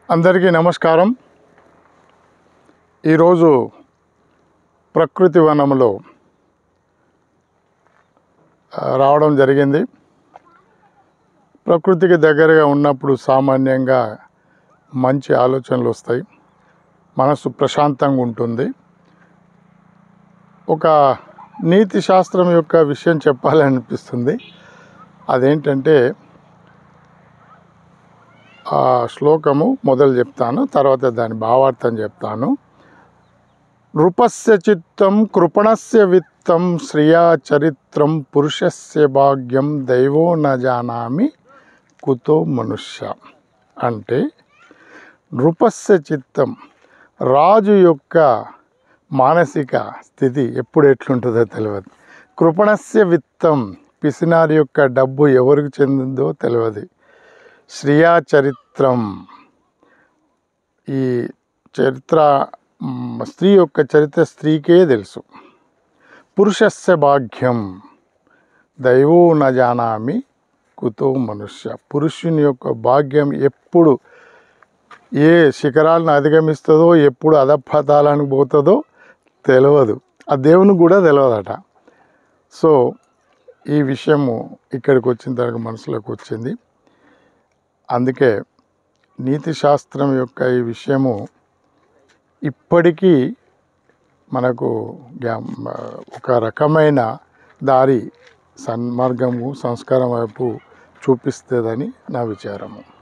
అందరికీ నమస్కారం ఈరోజు ప్రకృతి వనంలో ఆ, రావడం జరిగింది ప్రకృతికి దగ్గరగా ఉన్నప్పుడు సామాన్యంగా మంచి ఆలోచనలు వస్తాయి మనసు ప్రశాంతంగా ఉంటుంది ఒక నీతి శాస్త్రం యొక్క విషయం చెప్పాలనిపిస్తుంది అదేంటంటే ఆ శ్లోకము మొదలు చెప్తాను తర్వాత దాని భావార్థం చెప్తాను నృపస్య చిత్తం కృపణస్య విత్తం శ్రియా చరిత్రం పురుషస్య భాగ్యం దైవో న జానామి కుతో మనుష్య అంటే నృపస్య చిత్తం రాజు యొక్క మానసిక స్థితి ఎప్పుడు ఎట్లుంటుందో తెలియదు కృపణస్య విత్తం పిసినారి యొక్క డబ్బు ఎవరికి చెందిందో తెలియదు శ్రియా చరిత్రం ఈ చరిత్ర మ్, స్త్రీ యొక్క చరిత్ర స్త్రీకే తెలుసు పురుషస్య భాగ్యం దైవో న జానామి కుతో మనుష్య పురుషుని యొక్క భాగ్యం ఎప్పుడు ఏ శిఖరాలను అధిగమిస్తుందో ఎప్పుడు అధపతాలకు పోతుందో తెలియదు ఆ దేవునికి కూడా తెలియదట సో ఈ విషయము ఇక్కడికి వచ్చిన తర్వాత మనసులోకి వచ్చింది అందుకే నీతి శాస్త్రం యొక్క ఈ విషయము ఇప్పటికీ మనకు జ్ఞా- ఒక రకమైన దారి సన్మార్గము సంస్కారం వైపు చూపిస్తుందని నా విచారము